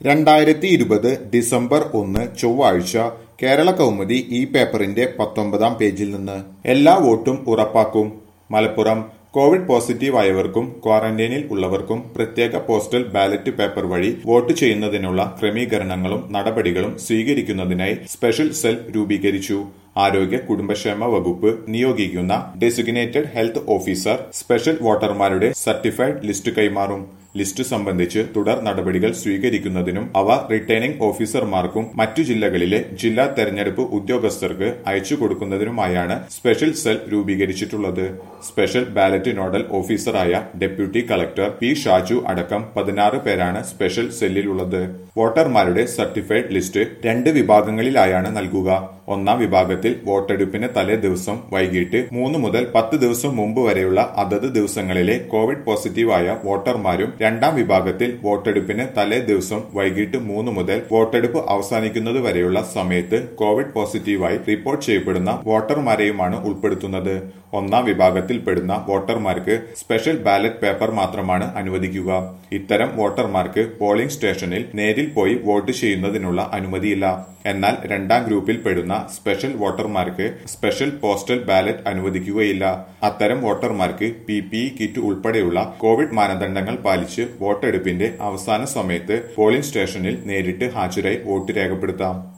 രണ്ടായിരത്തി ഇരുപത് ഡിസംബർ ഒന്ന് ചൊവ്വാഴ്ച കേരള കൗമുദി ഈ പേപ്പറിന്റെ പത്തൊമ്പതാം പേജിൽ നിന്ന് എല്ലാ വോട്ടും ഉറപ്പാക്കും മലപ്പുറം കോവിഡ് പോസിറ്റീവ് ആയവർക്കും ക്വാറന്റൈനിൽ ഉള്ളവർക്കും പ്രത്യേക പോസ്റ്റൽ ബാലറ്റ് പേപ്പർ വഴി വോട്ട് ചെയ്യുന്നതിനുള്ള ക്രമീകരണങ്ങളും നടപടികളും സ്വീകരിക്കുന്നതിനായി സ്പെഷ്യൽ സെൽ രൂപീകരിച്ചു ആരോഗ്യ കുടുംബക്ഷേമ വകുപ്പ് നിയോഗിക്കുന്ന ഡെസിഗ്നേറ്റഡ് ഹെൽത്ത് ഓഫീസർ സ്പെഷ്യൽ വോട്ടർമാരുടെ സർട്ടിഫൈഡ് ലിസ്റ്റ് കൈമാറും ലിസ്റ്റ് സംബന്ധിച്ച് തുടർ നടപടികൾ സ്വീകരിക്കുന്നതിനും അവ റിട്ടേണിംഗ് ഓഫീസർമാർക്കും മറ്റു ജില്ലകളിലെ ജില്ലാ തെരഞ്ഞെടുപ്പ് ഉദ്യോഗസ്ഥർക്ക് അയച്ചു കൊടുക്കുന്നതിനുമായാണ് സ്പെഷ്യൽ സെൽ രൂപീകരിച്ചിട്ടുള്ളത് സ്പെഷ്യൽ ബാലറ്റ് നോഡൽ ഓഫീസറായ ഡെപ്യൂട്ടി കളക്ടർ പി ഷാജു അടക്കം പതിനാറ് പേരാണ് സ്പെഷ്യൽ സെല്ലിലുള്ളത് വോട്ടർമാരുടെ സർട്ടിഫൈഡ് ലിസ്റ്റ് രണ്ട് വിഭാഗങ്ങളിലായാണ് നൽകുക ഒന്നാം വിഭാഗത്തിൽ വോട്ടെടുപ്പിന് തലേ ദിവസം വൈകിട്ട് മൂന്ന് മുതൽ പത്ത് ദിവസം മുമ്പ് വരെയുള്ള അതത് ദിവസങ്ങളിലെ കോവിഡ് പോസിറ്റീവായ വോട്ടർമാരും രണ്ടാം വിഭാഗത്തിൽ വോട്ടെടുപ്പിന് തലേ ദിവസം വൈകിട്ട് മൂന്ന് മുതൽ വോട്ടെടുപ്പ് അവസാനിക്കുന്നത് വരെയുള്ള സമയത്ത് കോവിഡ് പോസിറ്റീവായി റിപ്പോർട്ട് ചെയ്യപ്പെടുന്ന വോട്ടർമാരെയുമാണ് ഉൾപ്പെടുത്തുന്നത് ഒന്നാം വിഭാഗത്തിൽപ്പെടുന്ന വോട്ടർമാർക്ക് സ്പെഷ്യൽ ബാലറ്റ് പേപ്പർ മാത്രമാണ് അനുവദിക്കുക ഇത്തരം വോട്ടർമാർക്ക് പോളിംഗ് സ്റ്റേഷനിൽ നേരിൽ പോയി വോട്ട് ചെയ്യുന്നതിനുള്ള അനുമതിയില്ല എന്നാൽ രണ്ടാം ഗ്രൂപ്പിൽ പെടുന്ന സ്പെഷ്യൽ വോട്ടർമാർക്ക് സ്പെഷ്യൽ പോസ്റ്റൽ ബാലറ്റ് അനുവദിക്കുകയില്ല അത്തരം വോട്ടർമാർക്ക് പി പി കിറ്റ് ഉൾപ്പെടെയുള്ള കോവിഡ് മാനദണ്ഡങ്ങൾ പാലിച്ച് വോട്ടെടുപ്പിന്റെ അവസാന സമയത്ത് പോളിംഗ് സ്റ്റേഷനിൽ നേരിട്ട് ഹാജരായി വോട്ട് രേഖപ്പെടുത്താം